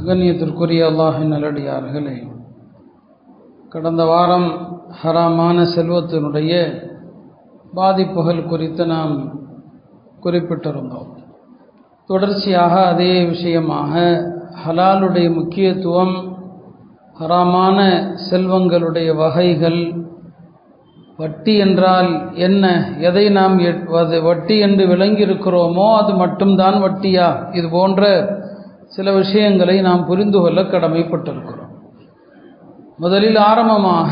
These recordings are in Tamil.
கண்ணியத்திற்குரிய அல்லாஹின் நல்லடியார்களே கடந்த வாரம் ஹராமான செல்வத்தினுடைய பாதிப்புகள் குறித்து நாம் குறிப்பிட்டிருந்தோம் தொடர்ச்சியாக அதே விஷயமாக ஹலாலுடைய முக்கியத்துவம் ஹராமான செல்வங்களுடைய வகைகள் வட்டி என்றால் என்ன எதை நாம் எட்- அது வட்டி என்று விளங்கியிருக்கிறோமோ அது மட்டும்தான் வட்டியா இது போன்ற சில விஷயங்களை நாம் புரிந்து கொள்ள கடமைப்பட்டிருக்கிறோம் முதலில் ஆரம்பமாக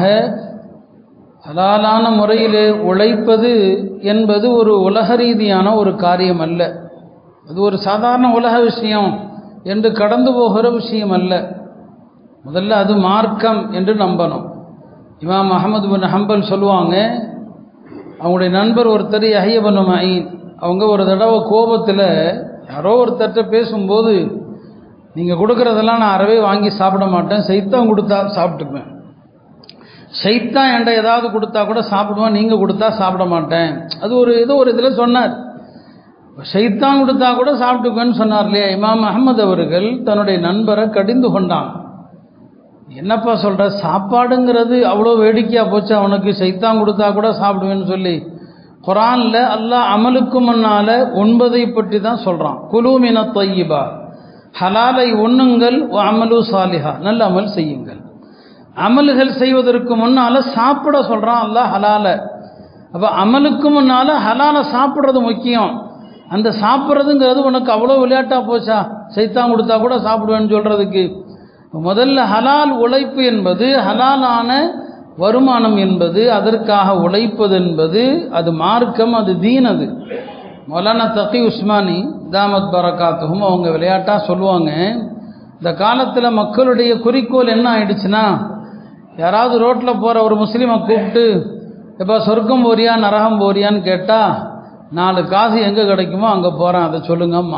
ஹலாலான முறையிலே உழைப்பது என்பது ஒரு உலக ரீதியான ஒரு காரியம் அல்ல அது ஒரு சாதாரண உலக விஷயம் என்று கடந்து போகிற விஷயம் அல்ல முதல்ல அது மார்க்கம் என்று நம்பணும் இமாம் அகமது பின் ஹம்பல் சொல்லுவாங்க அவங்களுடைய நண்பர் ஒருத்தர் யஹ்யபன் மயீன் அவங்க ஒரு தடவை கோபத்தில் யாரோ ஒருத்தர்கிட்ட பேசும்போது நீங்கள் கொடுக்குறதெல்லாம் நான் அறவே வாங்கி சாப்பிட மாட்டேன் சைத்தான் கொடுத்தா சாப்பிட்டுக்குவேன் சைத்தான் என்கிட்ட ஏதாவது கொடுத்தா கூட சாப்பிடுவேன் நீங்கள் கொடுத்தா சாப்பிட மாட்டேன் அது ஒரு ஏதோ ஒரு இதில் சொன்னார் சைத்தான் கொடுத்தா கூட சாப்பிட்டுக்குவேன்னு சொன்னார் இல்லையா இமாம் அகமது அவர்கள் தன்னுடைய நண்பரை கடிந்து கொண்டான் என்னப்பா சொல்கிற சாப்பாடுங்கிறது அவ்வளோ வேடிக்கையாக போச்சு அவனுக்கு சைத்தான் கொடுத்தா கூட சாப்பிடுவேன்னு சொல்லி குரானில் அல்லாஹ் அமலுக்கு முன்னால் ஒன்பதை பற்றி தான் சொல்கிறான் குலூமின தொய்யிபா ஹலாலை உண்ணுங்கள் வ அமலு சாலிஹா நல்ல அமல் செய்யுங்கள் அமல்கள் செய்வதற்கு முன்னால் சாப்பிட சொல்கிறான் அல்லாஹ் ஹலாலை அப்போ அமலுக்கு முன்னால் ஹலாலை சாப்பிட்றது முக்கியம் அந்த சாப்பிட்றதுங்கிறது உனக்கு அவ்வளோ விளையாட்டாக போச்சா சைத்தான் கொடுத்தா கூட சாப்பிடுவேன்னு சொல்கிறதுக்கு முதல்ல ஹலால் உழைப்பு என்பது ஹலாலான வருமானம் என்பது அதற்காக உழைப்பது என்பது அது மார்க்கம் அது தீன் அது மௌலானா தகி உஸ்மானி தாமத் பரக்காத்துகும் அவங்க விளையாட்டாக சொல்லுவாங்க இந்த காலத்தில் மக்களுடைய குறிக்கோள் என்ன ஆயிடுச்சுன்னா யாராவது ரோட்டில் போகிற ஒரு முஸ்லீமை கூப்பிட்டு இப்போ சொர்க்கம் போறியா நரகம் போறியான்னு கேட்டால் நாலு காசு எங்கே கிடைக்குமோ அங்கே போகிறேன் அதை சொல்லுங்கம்மா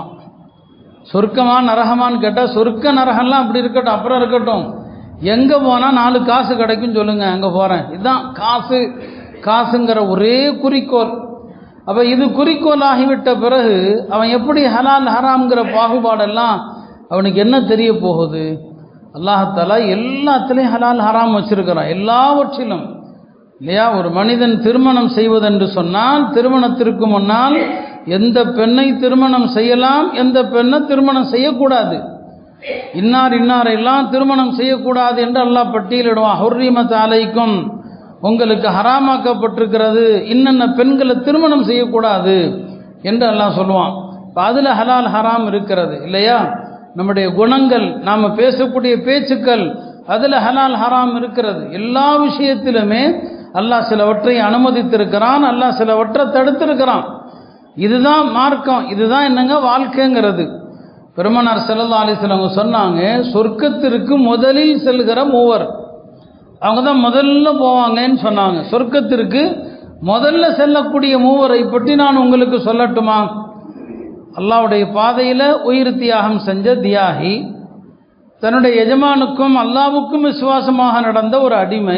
சொர்க்கமா நரகமான்னு கேட்டால் சொர்க்க நரகம்லாம் அப்படி இருக்கட்டும் அப்புறம் இருக்கட்டும் எங்கே போனால் நாலு காசு கிடைக்கும் சொல்லுங்கள் அங்கே போகிறேன் இதுதான் காசு காசுங்கிற ஒரே குறிக்கோள் அப்போ இது குறிக்கோள் ஆகிவிட்ட பிறகு அவன் எப்படி ஹலால் ஹராம்ங்கிற பாகுபாடெல்லாம் அவனுக்கு என்ன தெரிய போகுது அல்லாஹாலா எல்லாத்துலேயும் ஹலால் ஹராம் வச்சிருக்கிறான் எல்லாவற்றிலும் இல்லையா ஒரு மனிதன் திருமணம் செய்வதென்று சொன்னால் திருமணத்திற்கு முன்னால் எந்த பெண்ணை திருமணம் செய்யலாம் எந்த பெண்ணை திருமணம் செய்யக்கூடாது இன்னார் இன்னாரெல்லாம் திருமணம் செய்யக்கூடாது என்று அல்லாஹ் பட்டியலிடுவான் ஹுர்ரிமத் அலைக்கும் உங்களுக்கு ஹராமாக்கப்பட்டிருக்கிறது இன்னென்ன பெண்களை திருமணம் செய்யக்கூடாது என்று அல்லாஹ் சொல்லுவான் இப்போ அதில் ஹலால் ஹராம் இருக்கிறது இல்லையா நம்முடைய குணங்கள் நாம் பேசக்கூடிய பேச்சுக்கள் அதில் ஹலால் ஹராம் இருக்கிறது எல்லா விஷயத்திலுமே அல்லாஹ் சிலவற்றை அனுமதித்திருக்கிறான் அல்லாஹ் சிலவற்றை தடுத்திருக்கிறான் இதுதான் மார்க்கம் இதுதான் என்னங்க வாழ்க்கைங்கிறது பெருமனார் செல்லல்லா அலிஸ்லவங்க சொன்னாங்க சொர்க்கத்திற்கு முதலில் செல்கிற மூவர் அவங்க தான் முதல்ல போவாங்கன்னு சொன்னாங்க சொர்க்கத்திற்கு முதல்ல செல்லக்கூடிய மூவரை பற்றி நான் உங்களுக்கு சொல்லட்டுமா அல்லாவுடைய பாதையில் உயிர் தியாகம் செஞ்ச தியாகி தன்னுடைய எஜமானுக்கும் அல்லாவுக்கும் விசுவாசமாக நடந்த ஒரு அடிமை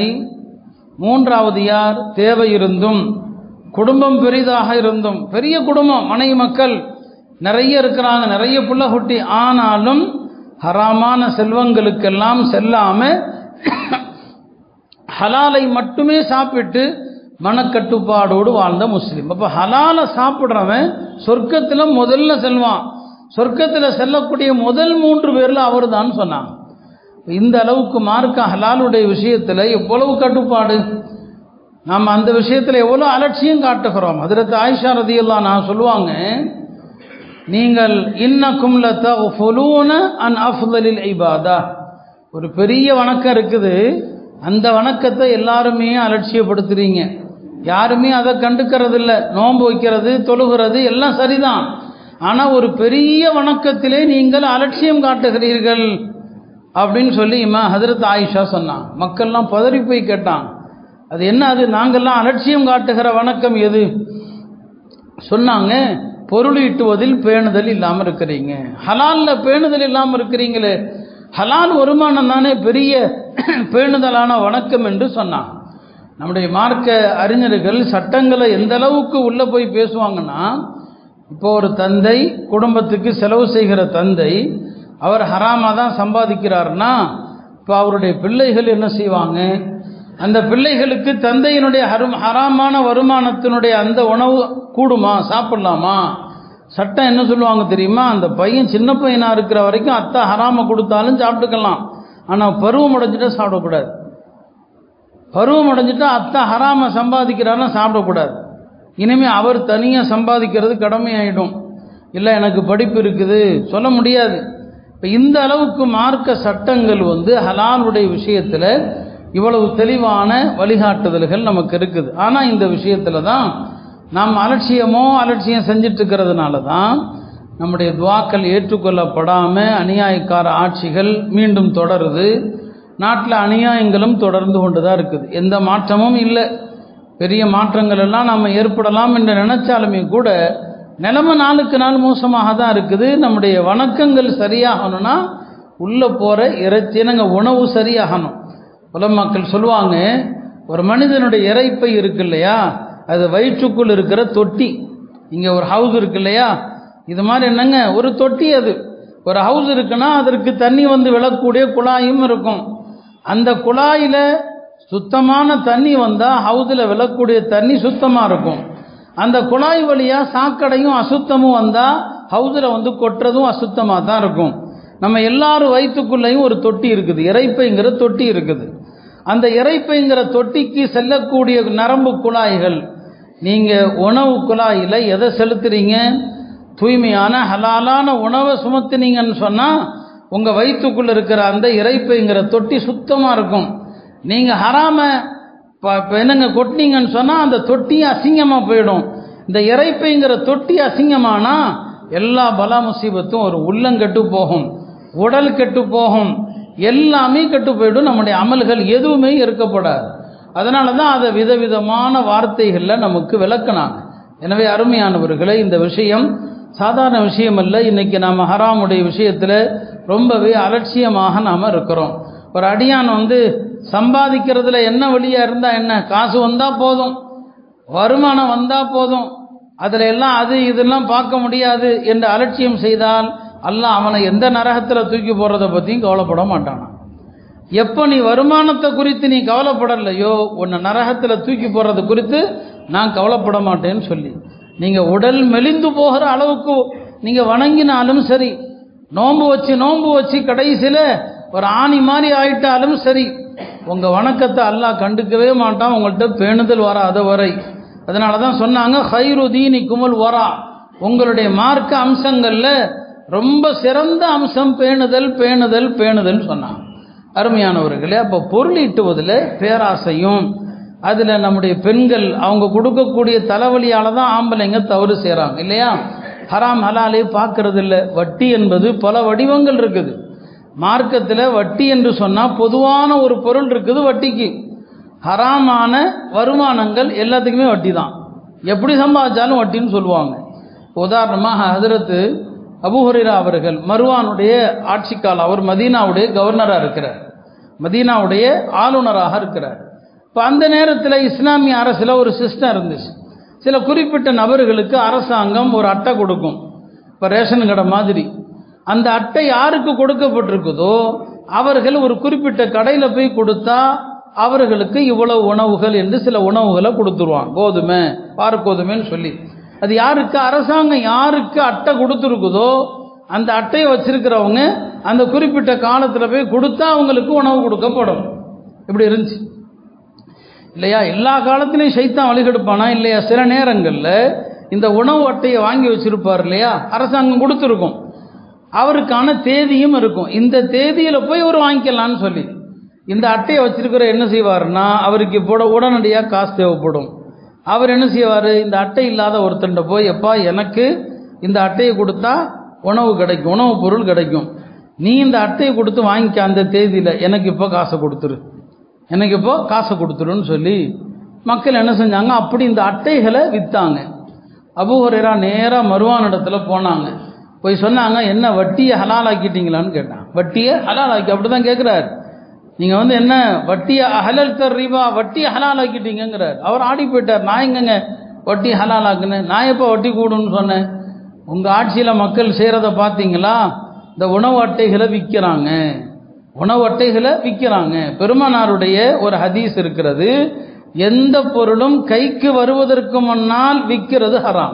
மூன்றாவது யார் தேவை இருந்தும் குடும்பம் பெரிதாக இருந்தும் பெரிய குடும்பம் மனைவி மக்கள் நிறைய இருக்கிறாங்க நிறைய புள்ள குட்டி ஆனாலும் ஹராமான செல்வங்களுக்கெல்லாம் செல்லாம ஹலாலை மட்டுமே சாப்பிட்டு மனக்கட்டுப்பாடோடு வாழ்ந்த முஸ்லீம் அப்போ ஹலாலை சாப்பிட்றவன் சொர்க்கத்தில் முதல்ல செல்வான் சொர்க்கத்தில் செல்லக்கூடிய முதல் மூன்று பேரில் அவர் தான் சொன்னாங்க இந்த அளவுக்கு மார்க்க ஹலாலுடைய விஷயத்தில் எவ்வளவு கட்டுப்பாடு நாம் அந்த விஷயத்தில் எவ்வளோ அலட்சியம் காட்டுகிறோம் அதிரத்து ஆயிஷா ரதியெல்லாம் நான் சொல்லுவாங்க நீங்கள் இன்னக்கும் லூன அன் அஃதலில் ஐபாதா ஒரு பெரிய வணக்கம் இருக்குது அந்த வணக்கத்தை எல்லாருமே அலட்சியப்படுத்துறீங்க யாருமே அதை கண்டுக்கிறது இல்லை நோன்பு வைக்கிறது தொழுகிறது எல்லாம் சரிதான் ஆனால் ஒரு பெரிய வணக்கத்திலே நீங்கள் அலட்சியம் காட்டுகிறீர்கள் அப்படின்னு சொல்லி இம்மா ஹதரத் ஆயிஷா சொன்னான் மக்கள்லாம் பதறி போய் கேட்டான் அது என்ன அது நாங்கள்லாம் அலட்சியம் காட்டுகிற வணக்கம் எது சொன்னாங்க பொருள் ஈட்டுவதில் பேணுதல் இல்லாமல் இருக்கிறீங்க ஹலாலில் பேணுதல் இல்லாமல் இருக்கிறீங்களே ஹலால் வருமானம் தானே பெரிய பேணுதலான வணக்கம் என்று சொன்னான் நம்முடைய மார்க்க அறிஞர்கள் சட்டங்களை எந்த அளவுக்கு உள்ளே போய் பேசுவாங்கன்னா இப்போ ஒரு தந்தை குடும்பத்துக்கு செலவு செய்கிற தந்தை அவர் ஹராமாக தான் சம்பாதிக்கிறாருன்னா இப்போ அவருடைய பிள்ளைகள் என்ன செய்வாங்க அந்த பிள்ளைகளுக்கு தந்தையினுடைய ஹரும் ஹராமான வருமானத்தினுடைய அந்த உணவு கூடுமா சாப்பிடலாமா சட்டம் என்ன சொல்லுவாங்க தெரியுமா அந்த பையன் சின்ன பையனாக இருக்கிற வரைக்கும் அத்தை ஹராம கொடுத்தாலும் சாப்பிட்டுக்கலாம் ஆனால் பருவம் அடைஞ்சிட்டா சாப்பிடக்கூடாது பருவம் அடைஞ்சிட்டா அத்தை ஹராம சம்பாதிக்கிறாருன்னா சாப்பிடக்கூடாது இனிமேல் அவர் தனியாக சம்பாதிக்கிறது கடமையாயிடும் இல்லை எனக்கு படிப்பு இருக்குது சொல்ல முடியாது இப்போ இந்த அளவுக்கு மார்க்க சட்டங்கள் வந்து ஹலாலுடைய விஷயத்தில் இவ்வளவு தெளிவான வழிகாட்டுதல்கள் நமக்கு இருக்குது ஆனால் இந்த விஷயத்தில் தான் நாம் அலட்சியமோ அலட்சியம் செஞ்சிட்டு இருக்கிறதுனால தான் நம்முடைய துவாக்கள் ஏற்றுக்கொள்ளப்படாமல் அநியாயக்கார ஆட்சிகள் மீண்டும் தொடருது நாட்டில் அநியாயங்களும் தொடர்ந்து கொண்டு தான் இருக்குது எந்த மாற்றமும் இல்லை பெரிய மாற்றங்கள் எல்லாம் நம்ம ஏற்படலாம் என்று நினைச்சாலுமே கூட நிலைமை நாளுக்கு நாள் மோசமாக தான் இருக்குது நம்முடைய வணக்கங்கள் சரியாகணும்னா உள்ளே போகிற இறைச்சினங்க உணவு சரியாகணும் மக்கள் சொல்லுவாங்க ஒரு மனிதனுடைய இறைப்பை இருக்கு இல்லையா அது வயிற்றுக்குள் இருக்கிற தொட்டி இங்கே ஒரு ஹவுஸ் இருக்கு இல்லையா இது மாதிரி என்னங்க ஒரு தொட்டி அது ஒரு ஹவுஸ் இருக்குன்னா அதற்கு தண்ணி வந்து விழக்கூடிய குழாயும் இருக்கும் அந்த குழாயில் சுத்தமான தண்ணி வந்தால் ஹவுஸில் விழக்கூடிய தண்ணி சுத்தமாக இருக்கும் அந்த குழாய் வழியாக சாக்கடையும் அசுத்தமும் வந்தால் ஹவுஸில் வந்து கொட்டுறதும் அசுத்தமாக தான் இருக்கும் நம்ம எல்லாரும் வயிற்றுக்குள்ளேயும் ஒரு தொட்டி இருக்குது இறைப்பைங்கிற தொட்டி இருக்குது அந்த இறைப்பைங்கிற தொட்டிக்கு செல்லக்கூடிய நரம்பு குழாய்கள் நீங்கள் உணவு குழாயில் எதை செலுத்துறீங்க தூய்மையான ஹலாலான உணவை சுமத்துனீங்கன்னு சொன்னால் உங்கள் வயிற்றுக்குள்ளே இருக்கிற அந்த இறைப்பைங்கிற தொட்டி சுத்தமாக இருக்கும் நீங்கள் ஹராம இப்போ என்னங்க கொட்டினீங்கன்னு சொன்னால் அந்த தொட்டி அசிங்கமாக போயிடும் இந்த இறைப்பைங்கிற தொட்டி அசிங்கமானா எல்லா பல முசீபத்தும் ஒரு உள்ளங்கெட்டு போகும் உடல் கெட்டு போகும் எல்லாமே கெட்டு போயிடும் நம்முடைய அமல்கள் எதுவுமே இருக்கப்படாது அதனால தான் அதை விதவிதமான வார்த்தைகளில் நமக்கு விளக்குனாங்க எனவே அருமையானவர்களே இந்த விஷயம் சாதாரண விஷயம் அல்ல இன்னைக்கு நாம் ஹராமுடைய விஷயத்தில் ரொம்பவே அலட்சியமாக நாம் இருக்கிறோம் ஒரு அடியான் வந்து சம்பாதிக்கிறதுல என்ன வழியாக இருந்தால் என்ன காசு வந்தால் போதும் வருமானம் வந்தால் போதும் அதில் எல்லாம் அது இதெல்லாம் பார்க்க முடியாது என்று அலட்சியம் செய்தால் அல்லாஹ் அவனை எந்த நரகத்தில் தூக்கி போடுறதை பற்றியும் கவலைப்பட மாட்டானான் எப்போ நீ வருமானத்தை குறித்து நீ கவலைப்படலையோ உன்னை நரகத்தில் தூக்கி போடுறது குறித்து நான் கவலைப்பட மாட்டேன்னு சொல்லி நீங்கள் உடல் மெலிந்து போகிற அளவுக்கு நீங்கள் வணங்கினாலும் சரி நோன்பு வச்சு நோன்பு வச்சு கடைசியில் ஒரு ஆணி மாதிரி ஆயிட்டாலும் சரி உங்கள் வணக்கத்தை அல்லாஹ் கண்டுக்கவே மாட்டான் உங்கள்கிட்ட பேணுதல் வராத வரை அதனால தான் சொன்னாங்க ஹைரு தீனி குமல் வரா உங்களுடைய மார்க்க அம்சங்களில் ரொம்ப சிறந்த அம்சம் பேணுதல் பேணுதல் பேணுதல் சொன்னாங்க அருமையானவர்களே அப்போ பொருளீட்டுவதில் பேராசையும் அதில் நம்முடைய பெண்கள் அவங்க கொடுக்கக்கூடிய தலைவலியால் தான் ஆம்பளைங்க தவறு செய்கிறாங்க இல்லையா ஹராம் ஹலாலே பார்க்கறது இல்லை வட்டி என்பது பல வடிவங்கள் இருக்குது மார்க்கத்தில் வட்டி என்று சொன்னால் பொதுவான ஒரு பொருள் இருக்குது வட்டிக்கு ஹராமான வருமானங்கள் எல்லாத்துக்குமே வட்டி தான் எப்படி சம்பாதிச்சாலும் வட்டின்னு சொல்லுவாங்க உதாரணமாக ஹதரத்து அபுஹுரேரா அவர்கள் மருவானுடைய ஆட்சிக்காலம் அவர் மதீனாவுடைய கவர்னராக இருக்கிறார் மதீனாவுடைய ஆளுநராக இருக்கிறார் இப்போ அந்த நேரத்தில் இஸ்லாமிய அரசில் ஒரு சிஸ்டம் இருந்துச்சு சில குறிப்பிட்ட நபர்களுக்கு அரசாங்கம் ஒரு அட்டை கொடுக்கும் இப்போ ரேஷன் கடை மாதிரி அந்த அட்டை யாருக்கு கொடுக்கப்பட்டிருக்குதோ அவர்கள் ஒரு குறிப்பிட்ட கடையில் போய் கொடுத்தா அவர்களுக்கு இவ்வளவு உணவுகள் என்று சில உணவுகளை கொடுத்துருவான் கோதுமை பாரக்கோதுமைன்னு சொல்லி அது யாருக்கு அரசாங்கம் யாருக்கு அட்டை கொடுத்துருக்குதோ அந்த அட்டையை வச்சிருக்கிறவங்க அந்த குறிப்பிட்ட காலத்தில் போய் கொடுத்தா அவங்களுக்கு உணவு கொடுக்கப்படும் இப்படி இருந்துச்சு இல்லையா எல்லா காலத்திலையும் சைத்தான் வழிகெடுப்பானா இல்லையா சில நேரங்களில் இந்த உணவு அட்டையை வாங்கி வச்சிருப்பார் இல்லையா அரசாங்கம் கொடுத்துருக்கும் அவருக்கான தேதியும் இருக்கும் இந்த தேதியில் போய் அவர் வாங்கிக்கலான்னு சொல்லி இந்த அட்டையை வச்சிருக்கிற என்ன செய்வார்னா அவருக்கு இப்போ உடனடியாக காசு தேவைப்படும் அவர் என்ன செய்வார் இந்த அட்டை இல்லாத ஒருத்தன்ட்ட போய் எப்பா எனக்கு இந்த அட்டையை கொடுத்தா உணவு கிடைக்கும் உணவு பொருள் கிடைக்கும் நீ இந்த அட்டையை கொடுத்து வாங்கிக்க அந்த தேதியில் எனக்கு இப்போ காசை கொடுத்துரு எனக்கு இப்போ காசை கொடுத்துருன்னு சொல்லி மக்கள் என்ன செஞ்சாங்க அப்படி இந்த அட்டைகளை விற்றாங்க அபுஹரேரா நேராக மருவான் இடத்துல போனாங்க போய் சொன்னாங்க என்ன வட்டியை ஹலால் ஆக்கிட்டீங்களான்னு கேட்டான் வட்டியை ஹலால் ஆக்கி அப்படி தான் கேட்குறாரு நீங்கள் வந்து என்ன வட்டியை ஹலல் தர் ரீபா வட்டியை ஹலால் ஆக்கிட்டீங்கிறார் அவர் ஆடி போயிட்டார் நான் எங்கங்க வட்டி ஹலால் ஆக்குனேன் நான் எப்போ வட்டி கூடுன்னு சொன்னேன் உங்கள் ஆட்சியில் மக்கள் செய்கிறத பார்த்தீங்களா இந்த உணவு அட்டைகளை விற்கிறாங்க உணவு அட்டைகளை விற்கிறாங்க பெருமானாருடைய ஒரு ஹதீஸ் இருக்கிறது எந்த பொருளும் கைக்கு வருவதற்கு முன்னால் விற்கிறது ஹராம்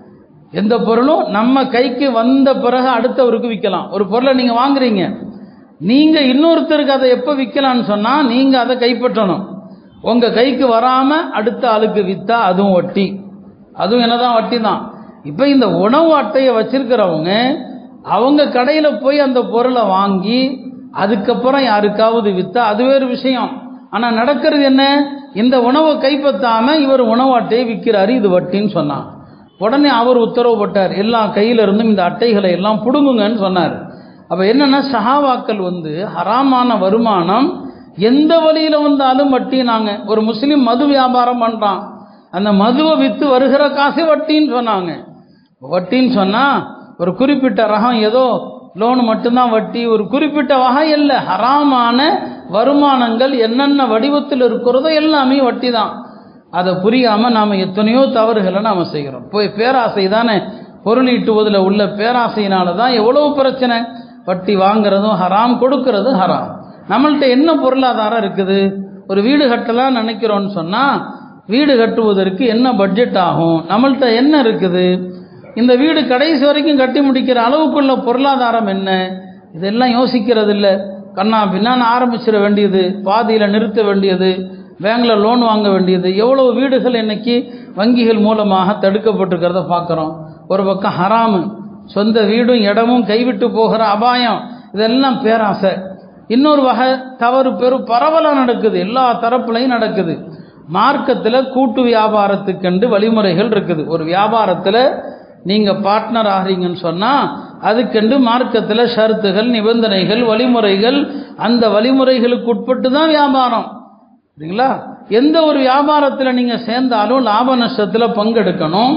எந்த பொருளும் நம்ம கைக்கு வந்த பிறகு அடுத்தவருக்கு விற்கலாம் ஒரு பொருளை நீங்கள் வாங்குறீங்க நீங்கள் இன்னொருத்தருக்கு அதை எப்போ விற்கலான்னு சொன்னால் நீங்கள் அதை கைப்பற்றணும் உங்கள் கைக்கு வராமல் அடுத்த ஆளுக்கு விற்றா அதுவும் வட்டி அதுவும் என்னதான் வட்டி தான் இப்போ இந்த உணவு அட்டையை வச்சிருக்கிறவங்க அவங்க கடையில் போய் அந்த பொருளை வாங்கி அதுக்கப்புறம் யாருக்காவது விற்றா அது வேறு விஷயம் ஆனால் நடக்கிறது என்ன இந்த உணவை கைப்பற்றாம இவர் உணவு அட்டையை விற்கிறாரு இது வட்டின்னு சொன்னான் உடனே அவர் உத்தரவு போட்டார் எல்லா கையில இருந்தும் இந்த அட்டைகளை எல்லாம் புடுங்குங்கன்னு சொன்னார் அப்போ என்னன்னா சஹாவாக்கள் வந்து ஹராமான வருமானம் எந்த வழியில வந்தாலும் வட்டி நாங்க ஒரு முஸ்லீம் மது வியாபாரம் பண்றான் அந்த மதுவை வித்து வருகிற காசு வட்டின்னு சொன்னாங்க வட்டின்னு சொன்னா ஒரு குறிப்பிட்ட ரகம் ஏதோ லோன் மட்டும்தான் வட்டி ஒரு குறிப்பிட்ட வகை இல்லை ஹராமான வருமானங்கள் என்னென்ன வடிவத்தில் இருக்கிறதோ எல்லாமே வட்டி தான் அதை புரியாமல் நாம் எத்தனையோ தவறுகளை நாம் செய்கிறோம் போய் பேராசை தானே பொருளீட்டுவதில் உள்ள பேராசையினால தான் எவ்வளவு பிரச்சனை வட்டி வாங்குறதும் ஹராம் கொடுக்கறதும் ஹராம் நம்மள்ட்ட என்ன பொருளாதாரம் இருக்குது ஒரு வீடு கட்டலாம் நினைக்கிறோன்னு சொன்னால் வீடு கட்டுவதற்கு என்ன பட்ஜெட் ஆகும் நம்மள்ட்ட என்ன இருக்குது இந்த வீடு கடைசி வரைக்கும் கட்டி முடிக்கிற அளவுக்குள்ள பொருளாதாரம் என்ன இதெல்லாம் யோசிக்கிறது இல்லை கண்ணா பின்னான்னு ஆரம்பிச்சிட வேண்டியது பாதியில் நிறுத்த வேண்டியது பேங்க்ல லோன் வாங்க வேண்டியது எவ்வளவு வீடுகள் இன்னைக்கு வங்கிகள் மூலமாக தடுக்கப்பட்டிருக்கிறத பார்க்குறோம் ஒரு பக்கம் ஹராமு சொந்த வீடும் இடமும் கைவிட்டு போகிற அபாயம் இதெல்லாம் பேராசை இன்னொரு வகை தவறு பெரும் பரவலாக நடக்குது எல்லா தரப்புலையும் நடக்குது மார்க்கத்தில் கூட்டு வியாபாரத்துக்கென்று வழிமுறைகள் இருக்குது ஒரு வியாபாரத்தில் நீங்கள் பார்ட்னர் ஆகிறீங்கன்னு சொன்னால் அதுக்கென்று மார்க்கத்தில் ஷரத்துகள் நிபந்தனைகள் வழிமுறைகள் அந்த வழிமுறைகளுக்கு உட்பட்டு தான் வியாபாரம் சரிங்களா எந்த ஒரு வியாபாரத்தில் நீங்கள் சேர்ந்தாலும் லாப நஷ்டத்தில் பங்கெடுக்கணும்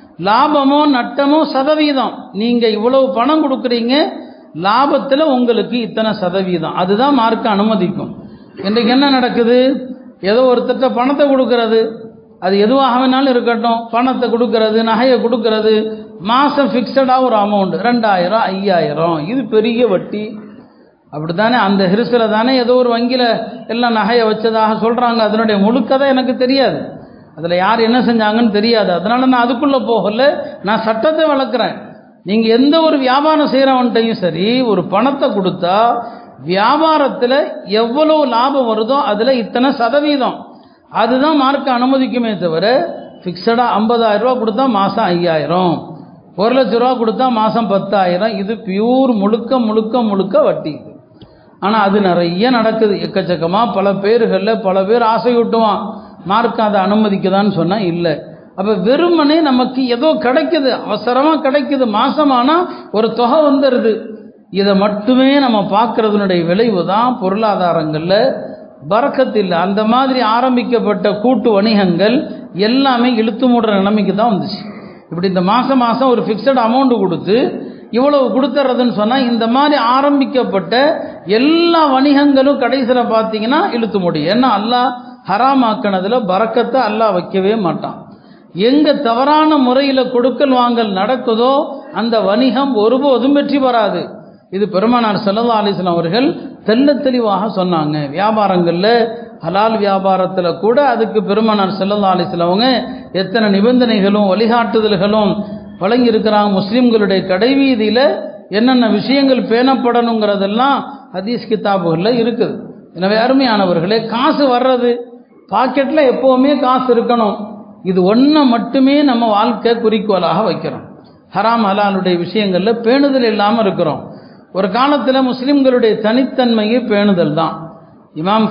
லாபமோ நட்டமோ சதவீதம் நீங்கள் இவ்வளவு பணம் கொடுக்குறீங்க லாபத்தில் உங்களுக்கு இத்தனை சதவீதம் அதுதான் மார்க்க அனுமதிக்கும் இன்றைக்கு என்ன நடக்குது ஏதோ ஒருத்தட்ட பணத்தை கொடுக்கறது அது எதுவாக வேணாலும் இருக்கட்டும் பணத்தை கொடுக்கறது நகையை கொடுக்கறது மாதம் ஃபிக்ஸடாக ஒரு அமௌண்ட் ரெண்டாயிரம் ஐயாயிரம் இது பெரிய வட்டி அப்படி தானே அந்த ஹிரிசில் தானே ஏதோ ஒரு வங்கியில் எல்லாம் நகையை வச்சதாக சொல்கிறாங்க அதனுடைய முழுக்கதை எனக்கு தெரியாது அதில் யார் என்ன செஞ்சாங்கன்னு தெரியாது அதனால நான் அதுக்குள்ளே போகல நான் சட்டத்தை வளர்க்குறேன் நீங்கள் எந்த ஒரு வியாபாரம் செய்கிறவன்ட்டையும் சரி ஒரு பணத்தை கொடுத்தா வியாபாரத்தில் எவ்வளவு லாபம் வருதோ அதில் இத்தனை சதவீதம் அதுதான் மார்க்க அனுமதிக்குமே தவிர ஃபிக்ஸடாக ஐம்பதாயிரம் ரூபா கொடுத்தா மாதம் ஐயாயிரம் ஒரு லட்ச ரூபா கொடுத்தா மாதம் பத்தாயிரம் இது பியூர் முழுக்க முழுக்க முழுக்க வட்டி ஆனால் அது நிறைய நடக்குது எக்கச்சக்கமாக பல பேர்களில் பல பேர் ஆசையூட்டுவான் மார்க் அதை அனுமதிக்குதான்னு சொன்னால் இல்லை அப்போ வெறுமனே நமக்கு ஏதோ கிடைக்குது அவசரமாக கிடைக்குது மாசமானால் ஒரு தொகை வந்துடுது இதை மட்டுமே நம்ம பார்க்கறதுனுடைய விளைவு தான் பொருளாதாரங்களில் பறக்கத்தில் அந்த மாதிரி ஆரம்பிக்கப்பட்ட கூட்டு வணிகங்கள் எல்லாமே இழுத்து மூடுற நிலைமைக்கு தான் வந்துச்சு இப்படி இந்த மாதம் மாதம் ஒரு ஃபிக்ஸட் அமௌண்ட் கொடுத்து இவ்வளவு கொடுத்துறதுன்னு சொன்னால் இந்த மாதிரி ஆரம்பிக்கப்பட்ட எல்லா வணிகங்களும் கடைசியில் பார்த்தீங்கன்னா இழுத்து முடியும் ஏன்னா அல்லாஹ் ஹராமாக்கினதில் பறக்கத்தை அல்லாஹ் வைக்கவே மாட்டான் எங்கே தவறான முறையில் கொடுக்கல் வாங்கல் நடக்குதோ அந்த வணிகம் ஒருபோதும் வெற்றி பெறாது இது பெருமானார் செல்லல்லா அலிஸ்லாம் அவர்கள் தெல்ல தெளிவாக சொன்னாங்க வியாபாரங்களில் ஹலால் வியாபாரத்தில் கூட அதுக்கு பெருமானார் செல்லல்லா அலிஸ்லாம் அவங்க எத்தனை நிபந்தனைகளும் வழிகாட்டுதல்களும் வழங்கி இருக்கிறாங்க முஸ்லீம்களுடைய கடைவீதியில் என்னென்ன விஷயங்கள் பேணப்படணுங்கிறதெல்லாம் ஹதீஸ் கிதாபுகளில் இருக்குது எனவே அருமையானவர்களே காசு வர்றது பாக்கெட்டில் எப்போவுமே காசு இருக்கணும் இது ஒன்றை மட்டுமே நம்ம வாழ்க்கை குறிக்கோளாக வைக்கிறோம் ஹராம் ஹலாலுடைய விஷயங்களில் பேணுதல் இல்லாமல் இருக்கிறோம் ஒரு காலத்தில் முஸ்லீம்களுடைய தனித்தன்மையை பேணுதல் தான் இமாம்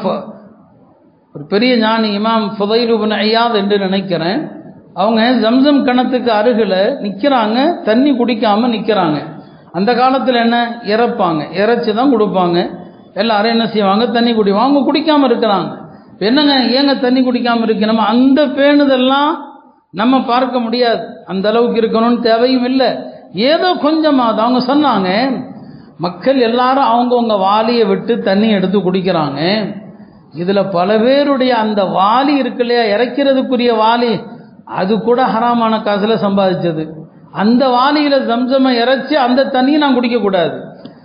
ஒரு பெரிய ஞானி இமாம் ஃபுதைலுபின் ஐயாத் என்று நினைக்கிறேன் அவங்க ஜம்சம் கணத்துக்கு அருகில் நிற்கிறாங்க தண்ணி குடிக்காமல் நிற்கிறாங்க அந்த காலத்தில் என்ன இறப்பாங்க இறைச்சி தான் கொடுப்பாங்க எல்லாரும் என்ன செய்வாங்க தண்ணி குடிவாங்க அவங்க குடிக்காமல் இருக்கிறாங்க என்னங்க ஏங்க தண்ணி குடிக்காமல் இருக்கணும் அந்த பேணுதெல்லாம் நம்ம பார்க்க முடியாது அந்த அளவுக்கு இருக்கணும்னு தேவையும் இல்லை ஏதோ கொஞ்சமாக அவங்க சொன்னாங்க மக்கள் எல்லாரும் அவங்கவுங்க வாலியை விட்டு தண்ணி எடுத்து குடிக்கிறாங்க இதில் பல பேருடைய அந்த வாலி இருக்கு இல்லையா இறைக்கிறதுக்குரிய வாலி அது கூட ஹராமான காசில் சம்பாதிச்சது அந்த வாலியில் ஜம்சமை இறைச்சி அந்த தண்ணியை நான் குடிக்கக்கூடாது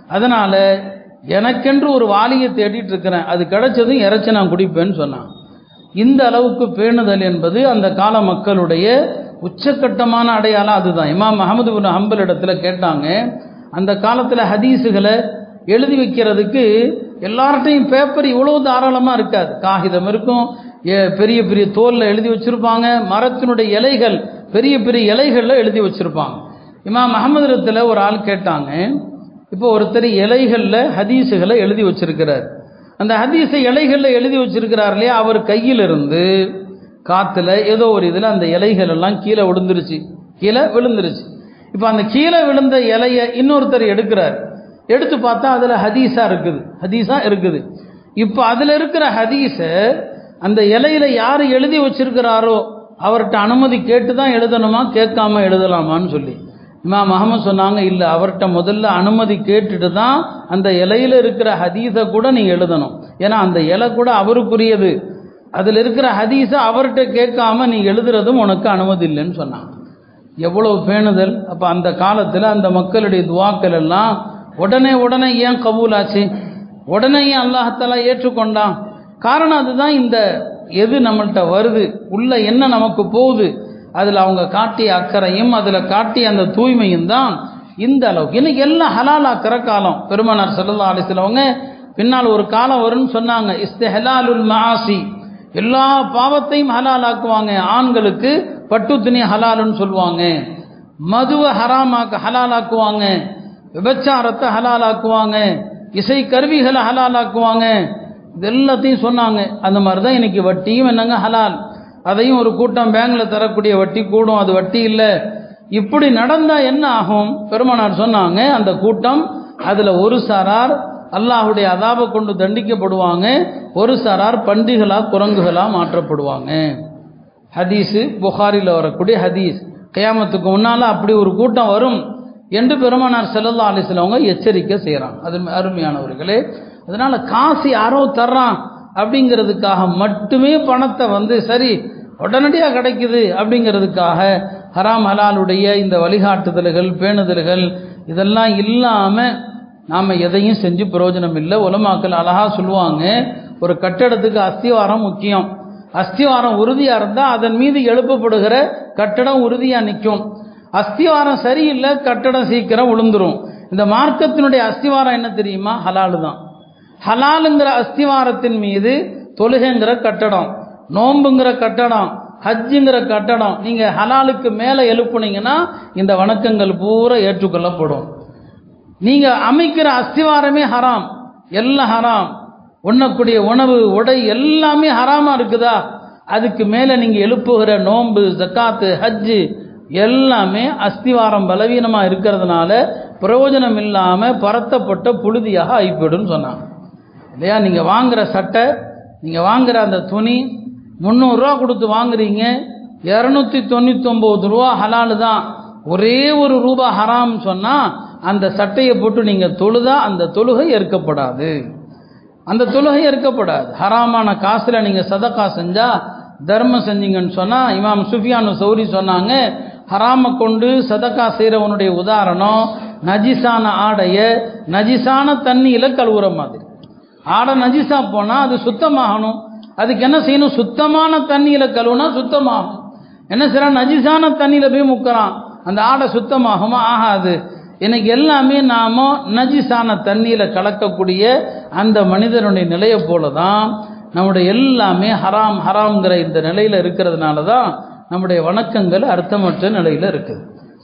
அதனால் எனக்கென்று ஒரு வாலியை தேடிட்டு இருக்கிறேன் அது கிடைச்சதும் இறைச்சி நான் குடிப்பேன்னு சொன்னான் இந்த அளவுக்கு பேணுதல் என்பது அந்த கால மக்களுடைய உச்சக்கட்டமான அடையாளம் அதுதான் இமாம் அகமது பின் ஹம்பல் இடத்துல கேட்டாங்க அந்த காலத்தில் ஹதீஸுகளை எழுதி வைக்கிறதுக்கு எல்லார்ட்டையும் பேப்பர் இவ்வளவு தாராளமாக இருக்காது காகிதம் இருக்கும் ஏ- பெரிய பெரிய தோலில் எழுதி வச்சிருப்பாங்க மரத்தினுடைய இலைகள் பெரிய பெரிய இலைகளில் எழுதி வச்சிருப்பாங்க இமாம் அகமது இடத்துல ஒரு ஆள் கேட்டாங்க இப்போ ஒருத்தர் இலைகளில் ஹதீஸுகளை எழுதி வச்சிருக்கிறார் அந்த ஹதீஸை இலைகளில் எழுதி வச்சிருக்கிறார் இல்லையா அவர் கையில் இருந்து காற்றுல ஏதோ ஒரு இதில் அந்த இலைகள் எல்லாம் கீழே விழுந்துருச்சு கீழே விழுந்துருச்சு இப்போ அந்த கீழே விழுந்த இலையை இன்னொருத்தர் எடுக்கிறார் எடுத்து பார்த்தா அதில் ஹதீஸா இருக்குது ஹதீஸா இருக்குது இப்போ அதில் இருக்கிற ஹதீஸை அந்த இலையில யார் எழுதி வச்சிருக்கிறாரோ அவர்கிட்ட அனுமதி கேட்டு தான் எழுதணுமா கேட்காம எழுதலாமான்னு சொல்லி இமாம் அகமது சொன்னாங்க இல்லை அவர்கிட்ட முதல்ல அனுமதி கேட்டுட்டு தான் அந்த இலையில இருக்கிற ஹதீஸை கூட நீ எழுதணும் ஏன்னா அந்த இலை கூட அவருக்குரியது அதில் இருக்கிற ஹதீஸை அவர்கிட்ட கேட்காம நீ எழுதுறதும் உனக்கு அனுமதி இல்லைன்னு சொன்னாங்க எவ்வளவு பேணுதல் அப்போ அந்த காலத்தில் அந்த மக்களுடைய துவாக்கள் எல்லாம் உடனே உடனே ஏன் கபூலாச்சு உடனே ஏன் அல்லாஹத்தாலா ஏற்றுக்கொண்டான் காரணம் அதுதான் இந்த எது நம்மள்கிட்ட வருது உள்ள என்ன நமக்கு போகுது அதில் அவங்க காட்டிய அக்கறையும் அதில் காட்டிய அந்த தூய்மையும் தான் இந்த அளவுக்கு இன்னைக்கு எல்லாம் ஹலாலாக்கிற காலம் பெருமானார் ஸல்லல்லாஹு அலைஹி வஸல்லம் பின்னால் ஒரு காலம் வரும்னு சொன்னாங்க இஸ்திஹலாலுல் மஆசி எல்லா பாவத்தையும் ஹலாலாக்குவாங்க ஆண்களுக்கு பட்டு துணி ஹலாலுன்னு சொல்லுவாங்க மதுவை ஹராமாக்க ஹலாலாக்குவாங்க விபச்சாரத்தை ஹலாலாக்குவாங்க இசை கருவிகளை ஹலாலாக்குவாங்க இது எல்லாத்தையும் சொன்னாங்க அந்த மாதிரி தான் இன்னைக்கு வட்டியும் என்னங்க ஹலால் அதையும் ஒரு கூட்டம் பேங்க்ல தரக்கூடிய வட்டி கூடும் அது வட்டி இல்லை இப்படி நடந்தா என்ன ஆகும் பெருமானார் சொன்னாங்க அந்த கூட்டம் அதுல ஒரு சாரார் அல்லாஹுடைய அதாபை கொண்டு தண்டிக்கப்படுவாங்க ஒரு சாரார் பண்டிகளா குரங்குகளா மாற்றப்படுவாங்க ஹதீஸு புகாரில் வரக்கூடிய ஹதீஸ் கியாமத்துக்கு முன்னால அப்படி ஒரு கூட்டம் வரும் என்று பெருமானார் ஸல்லல்லாஹு அலைஹி வஸல்லம் அவங்க எச்சரிக்கை செய்கிறாங்க அது அருமையானவர்களே அதனால காசு யாரோ தர்றான் அப்படிங்கிறதுக்காக மட்டுமே பணத்தை வந்து சரி உடனடியாக கிடைக்குது அப்படிங்கிறதுக்காக ஹராம் ஹலாலுடைய இந்த வழிகாட்டுதல்கள் பேணுதல்கள் இதெல்லாம் இல்லாமல் நாம் எதையும் செஞ்சு பிரயோஜனம் இல்லை உலமாக்கள் அழகாக சொல்லுவாங்க ஒரு கட்டடத்துக்கு அஸ்திவாரம் முக்கியம் அஸ்திவாரம் உறுதியாக இருந்தால் அதன் மீது எழுப்பப்படுகிற கட்டடம் உறுதியாக நிற்கும் அஸ்திவாரம் சரியில்லை கட்டடம் சீக்கிரம் விழுந்துரும் இந்த மார்க்கத்தினுடைய அஸ்திவாரம் என்ன தெரியுமா ஹலாலு தான் ஹலாலுங்கிற அஸ்திவாரத்தின் மீது தொழுகைங்கிற கட்டடம் நோம்புங்கிற கட்டடம் ஹஜ்ஜுங்கிற கட்டடம் நீங்கள் ஹலாலுக்கு மேலே எழுப்புனீங்கன்னா இந்த வணக்கங்கள் பூரா ஏற்றுக்கொள்ளப்படும் நீங்கள் அமைக்கிற அஸ்திவாரமே ஹராம் எல்லாம் ஹராம் உண்ணக்கூடிய உணவு உடை எல்லாமே ஹராமாக இருக்குதா அதுக்கு மேலே நீங்கள் எழுப்புகிற நோன்பு ஜக்காத்து ஹஜ்ஜு எல்லாமே அஸ்திவாரம் பலவீனமாக இருக்கிறதுனால பிரயோஜனம் இல்லாமல் பரத்தப்பட்ட புழுதியாக ஆகிப்போயிடும்னு சொன்னாங்க இல்லையா நீங்கள் வாங்குற சட்டை நீங்கள் வாங்குற அந்த துணி முந்நூறுரூவா கொடுத்து வாங்குறீங்க இரநூத்தி தொண்ணூத்தொம்பது ரூபா ஹலாலு தான் ஒரே ஒரு ரூபா ஹராம்னு சொன்னால் அந்த சட்டையை போட்டு நீங்கள் தொழுதா அந்த தொழுகை ஏற்கப்படாது அந்த தொழுகை ஏற்கப்படாது ஹராமான காசில் நீங்கள் சதக்கா செஞ்சால் தர்மம் செஞ்சீங்கன்னு சொன்னால் இமாம் சுஃபியானு சௌரி சொன்னாங்க ஹராமை கொண்டு சதக்கா செய்கிறவனுடைய உதாரணம் நஜிசான ஆடைய நஜிசான தண்ணியில் கழுவுற மாதிரி ஆடை நஜிசா போனால் அது சுத்தமாகணும் அதுக்கு என்ன செய்யணும் சுத்தமான தண்ணியில் கழுவுனா சுத்தமாகும் என்ன செய்யறான் நஜிசான தண்ணியில் போய் முக்கிறான் அந்த ஆடை சுத்தமாகுமா ஆகாது இன்னைக்கு எல்லாமே நாம நஜிசான தண்ணியில் கலக்கக்கூடிய அந்த மனிதனுடைய நிலையை போல தான் நம்முடைய எல்லாமே ஹராம் ஹராம்ங்கிற இந்த நிலையில் இருக்கிறதுனால தான் நம்முடைய வணக்கங்கள் அர்த்தமற்ற நிலையில் இருக்குது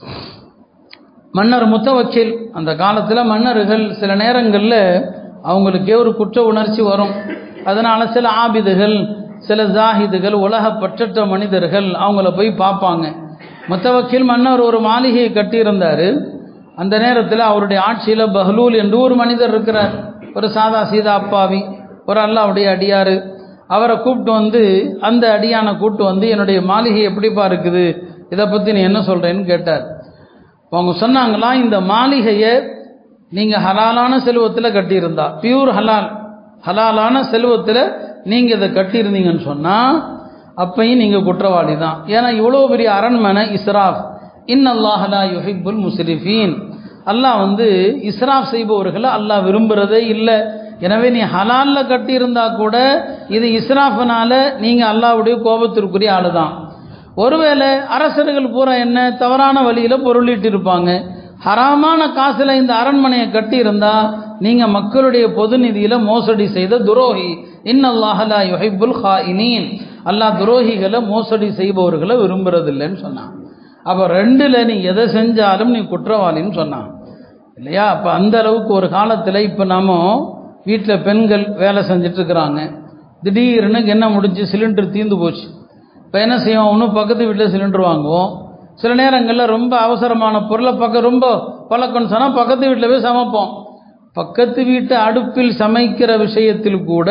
மன்னர் முத்தவக்கீல் அந்த காலத்தில் மன்னர்கள் சில நேரங்களில் அவங்களுக்கே ஒரு குற்ற உணர்ச்சி வரும் அதனால் சில ஆபிதுகள் சில ஜாஹிதுகள் உலக பற்றற்ற மனிதர்கள் அவங்கள போய் பார்ப்பாங்க முத்தவக்கீல் மன்னர் ஒரு மாளிகையை கட்டியிருந்தார் அந்த நேரத்தில் அவருடைய ஆட்சியில் பஹ்லூல் என்று ஒரு மனிதர் இருக்கிறார் ஒரு சாதா சீதா அப்பாவி ஒரு அல்லாவுடைய அடியார் அவரை கூப்பிட்டு வந்து அந்த அடியானை கூப்பிட்டு வந்து என்னுடைய மாளிகை எப்படிப்பா இருக்குது இதை பற்றி நீ என்ன சொல்கிறேன்னு கேட்டார் அவங்க சொன்னாங்களாம் இந்த மாளிகையை நீங்கள் ஹலாலான செல்வத்தில் கட்டியிருந்தா பியூர் ஹலால் ஹலாலான செல்வத்தில் நீங்கள் இதை கட்டியிருந்தீங்கன்னு சொன்னால் அப்பையும் நீங்கள் குற்றவாளி தான் ஏன்னா இவ்வளோ பெரிய அரண்மனை இஸ்ராஃப் இன் அல்லாஹலா யுஹிப்புல் முஸ்ரிஃபீன் அல்லாஹ் வந்து இஸ்ராஃப் செய்பவர்களை அல்லாஹ் விரும்புகிறதே இல்லை எனவே நீ ஹலாலில் கட்டியிருந்தா கூட இது இஸ்ராஃபினால நீங்கள் அல்லாஹ்வுடைய கோபத்திற்குரிய ஆளு தான் ஒருவேளை அரசர்கள் பூரா என்ன தவறான வழியில் பொருளிட்டு இருப்பாங்க ஹராமான காசில் இந்த அரண்மனையை கட்டியிருந்தா நீங்கள் மக்களுடைய பொது நிதியில் மோசடி செய்த துரோகி இன்னல்லாஹலா யுஹிப்புல் ஹாயினீன் அல்லாஹ் துரோகிகளை மோசடி செய்பவர்களை விரும்புறதில்லைன்னு சொன்னான் அப்போ ரெண்டில் நீ எதை செஞ்சாலும் நீ குற்றவாளின்னு சொன்னான் இல்லையா அப்போ அந்த அளவுக்கு ஒரு காலத்தில் இப்போ நாம வீட்டில் பெண்கள் வேலை செஞ்சுட்டு இருக்கிறாங்க திடீர்னு என்ன முடிஞ்சு சிலிண்டர் தீர்ந்து போச்சு இப்போ என்ன செய்வோம் ஒன்றும் பக்கத்து வீட்டில் சிலிண்டர் வாங்குவோம் சில நேரங்களில் ரொம்ப அவசரமான பொருளை பக்கம் ரொம்ப பழக்கம்னு சொன்னால் பக்கத்து வீட்டில் போய் சமைப்போம் பக்கத்து வீட்டு அடுப்பில் சமைக்கிற விஷயத்தில் கூட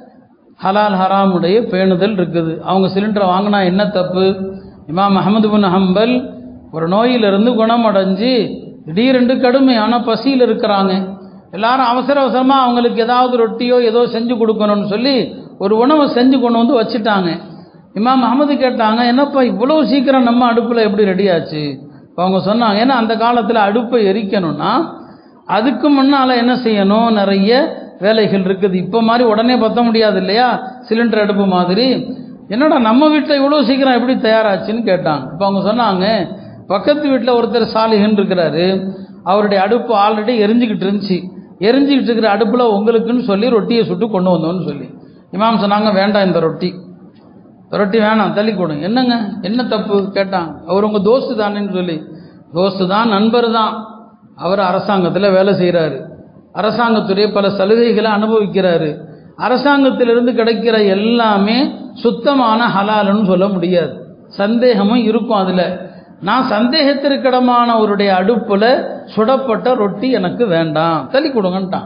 ஹலால் ஹராமுடைய பேணுதல் இருக்குது அவங்க சிலிண்டரை வாங்கினா என்ன தப்பு இமாம் அஹமது பின் ஹம்பல் ஒரு நோயிலிருந்து குணமடைஞ்சு திடீரென்று கடுமையான பசியில் இருக்கிறாங்க எல்லாரும் அவசர அவசரமாக அவங்களுக்கு ஏதாவது ரொட்டியோ ஏதோ செஞ்சு கொடுக்கணும்னு சொல்லி ஒரு உணவை செஞ்சு கொண்டு வந்து வச்சுட்டாங்க இமாம் அஹமது கேட்டாங்க என்னப்பா இவ்வளோ சீக்கிரம் நம்ம அடுப்பில் எப்படி ரெடி ஆச்சு இப்போ அவங்க சொன்னாங்க ஏன்னா அந்த காலத்தில் அடுப்பை எரிக்கணும்னா அதுக்கு முன்னால் என்ன செய்யணும் நிறைய வேலைகள் இருக்குது இப்போ மாதிரி உடனே பற்ற முடியாது இல்லையா சிலிண்டர் அடுப்பு மாதிரி என்னடா நம்ம வீட்டில் இவ்வளோ சீக்கிரம் எப்படி தயாராச்சுன்னு கேட்டாங்க இப்போ அவங்க சொன்னாங்க பக்கத்து வீட்டில் ஒருத்தர் சாலிகன் இருக்கிறாரு அவருடைய அடுப்பு ஆல்ரெடி எரிஞ்சுக்கிட்டு இருந்துச்சு எரிஞ்சுக்கிட்டு இருக்கிற அடுப்பில் உங்களுக்குன்னு சொல்லி ரொட்டியை சுட்டு கொண்டு வந்தோன்னு சொல்லி இமாம் சொன்னாங்க வேண்டாம் இந்த ரொட்டி ரொட்டி வேணாம் தள்ளி கொடுங்க என்னங்க என்ன தப்பு கேட்டாங்க அவர் உங்கள் தோஸ்து தானேன்னு சொல்லி தோஸ்து தான் நண்பர் தான் அவர் அரசாங்கத்தில் வேலை செய்கிறாரு அரசாங்கத்துடைய பல சலுகைகளை அனுபவிக்கிறாரு அரசாங்கத்திலிருந்து கிடைக்கிற எல்லாமே சுத்தமான ஹலாலுன்னு சொல்ல முடியாது சந்தேகமும் இருக்கும் அதில் நான் சந்தேகத்திற்கிடமான அவருடைய அடுப்பில் சுடப்பட்ட ரொட்டி எனக்கு வேண்டாம் தள்ளி கொடுங்கன்ட்டான்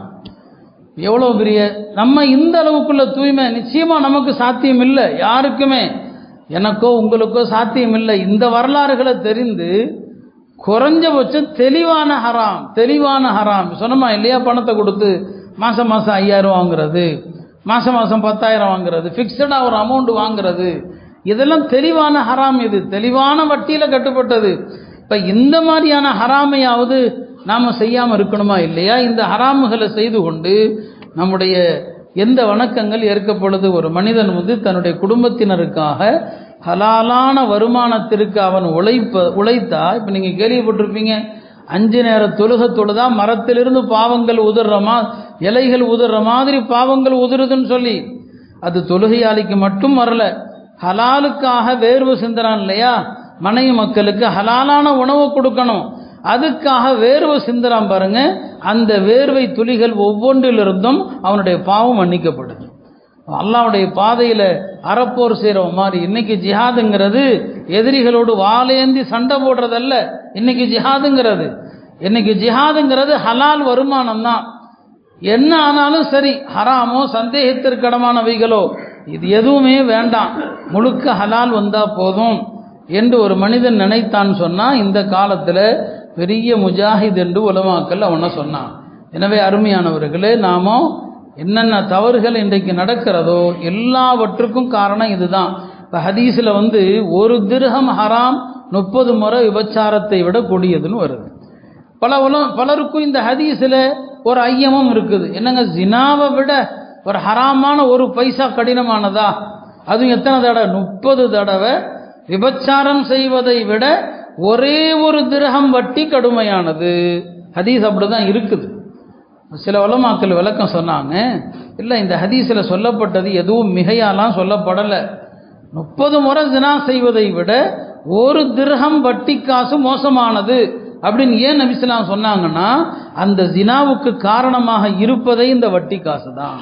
எவ்வளோ பெரிய நம்ம இந்த அளவுக்குள்ள தூய்மை நிச்சயமாக நமக்கு சாத்தியம் இல்லை யாருக்குமே எனக்கோ உங்களுக்கோ சாத்தியம் இல்லை இந்த வரலாறுகளை தெரிந்து குறைஞ்சபட்சம் தெளிவான ஹராம் தெளிவான ஹராம் சொன்னமா இல்லையா பணத்தை கொடுத்து மாதம் மாதம் ஐயாயிரம் வாங்குறது மாதம் மாதம் பத்தாயிரம் வாங்குறது ஃபிக்ஸடாக ஒரு அமௌண்ட் வாங்குறது இதெல்லாம் தெளிவான ஹராம் இது தெளிவான வட்டியில் கட்டுப்பட்டது இப்போ இந்த மாதிரியான ஹராமையாவது நாம் செய்யாமல் இருக்கணுமா இல்லையா இந்த ஹராமுகளை செய்து கொண்டு நம்முடைய எந்த வணக்கங்கள் ஏற்கப்படுது ஒரு மனிதன் வந்து தன்னுடைய குடும்பத்தினருக்காக ஹலாலான வருமானத்திற்கு அவன் உழைப்ப உழைத்தா இப்போ நீங்கள் கேள்விப்பட்டிருப்பீங்க அஞ்சு நேர தொழுக தொழுதா மரத்திலிருந்து பாவங்கள் உதிர்ற மா இலைகள் உதிர்ற மாதிரி பாவங்கள் உதிருதுன்னு சொல்லி அது தொழுகையாளிக்கு மட்டும் வரல ஹலாலுக்காக வேர்வு சிந்துறான் இல்லையா மனைவி மக்களுக்கு ஹலாலான உணவு கொடுக்கணும் அதுக்காக வேர்வை சிந்துறான் பாருங்க அந்த வேர்வை துளிகள் ஒவ்வொன்றிலிருந்தும் அவனுடைய பாவம் மன்னிக்கப்படுது அல்லாவுடைய பாதையில் அறப்போர் செய்கிற மாதிரி இன்னைக்கு ஜிஹாதுங்கிறது எதிரிகளோடு வாலேந்தி சண்டை போடுறதல்ல இன்னைக்கு ஜிஹாதுங்கிறது இன்னைக்கு ஜிஹாதுங்கிறது ஹலால் வருமானம் தான் என்ன ஆனாலும் சரி ஹராமோ சந்தேகத்திற்கிடமானவைகளோ இது எதுவுமே வேண்டாம் முழுக்க ஹலால் வந்தால் போதும் என்று ஒரு மனிதன் நினைத்தான் சொன்னால் இந்த காலத்தில் பெரிய முஜாஹித் என்று உலமாக்கல் அவனை சொன்னான் எனவே அருமையானவர்களே நாமோ என்னென்ன தவறுகள் இன்றைக்கு நடக்கிறதோ எல்லாவற்றுக்கும் காரணம் இதுதான் இப்போ ஹதீஸில் வந்து ஒரு திருகம் ஹராம் முப்பது முறை விபச்சாரத்தை விட கூடியதுன்னு வருது பல உலம் பலருக்கும் இந்த ஹதீஸில் ஒரு ஐயமும் இருக்குது என்னங்க ஜினாவை விட ஒரு ஹராமான ஒரு பைசா கடினமானதா அதுவும் எத்தனை தடவை முப்பது தடவை விபச்சாரம் செய்வதை விட ஒரே ஒரு திரகம் வட்டி கடுமையானது ஹதீஸ் அப்படிதான் இருக்குது சில உலமாக்கள் விளக்கம் சொன்னாங்க இல்லை இந்த ஹதீஸில் சொல்லப்பட்டது எதுவும் மிகையாலாம் சொல்லப்படலை முப்பது முறை ஜினா செய்வதை விட ஒரு திரகம் வட்டி காசு மோசமானது அப்படின்னு ஏன் நபிஸ்லாம் சொன்னாங்கன்னா அந்த ஜினாவுக்கு காரணமாக இருப்பதே இந்த வட்டி காசு தான்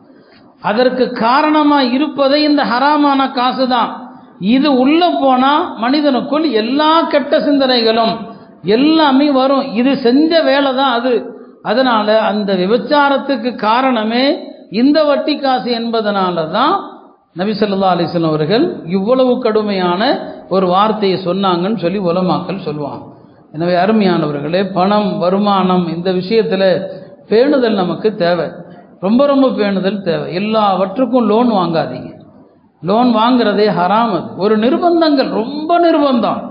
அதற்கு காரணமாக இருப்பதே இந்த ஹராமான காசு தான் இது உள்ள போனா மனிதனுக்குள் எல்லா கெட்ட சிந்தனைகளும் எல்லாமே வரும் இது செஞ்ச வேலை தான் அது அதனால அந்த விபச்சாரத்துக்கு காரணமே இந்த வட்டி காசு என்பதனால தான் நபி சொல்லா அலிஸ்லாம் அவர்கள் இவ்வளவு கடுமையான ஒரு வார்த்தையை சொன்னாங்கன்னு சொல்லி உலமாக்கள் சொல்லுவாங்க எனவே அருமையானவர்களே பணம் வருமானம் இந்த விஷயத்தில் பேணுதல் நமக்கு தேவை ரொம்ப ரொம்ப பேணுதல் தேவை எல்லாவற்றுக்கும் லோன் வாங்காதீங்க லோன் வாங்குறதே ஹராம் அது ஒரு நிர்பந்தங்கள் ரொம்ப நிர்பந்தம்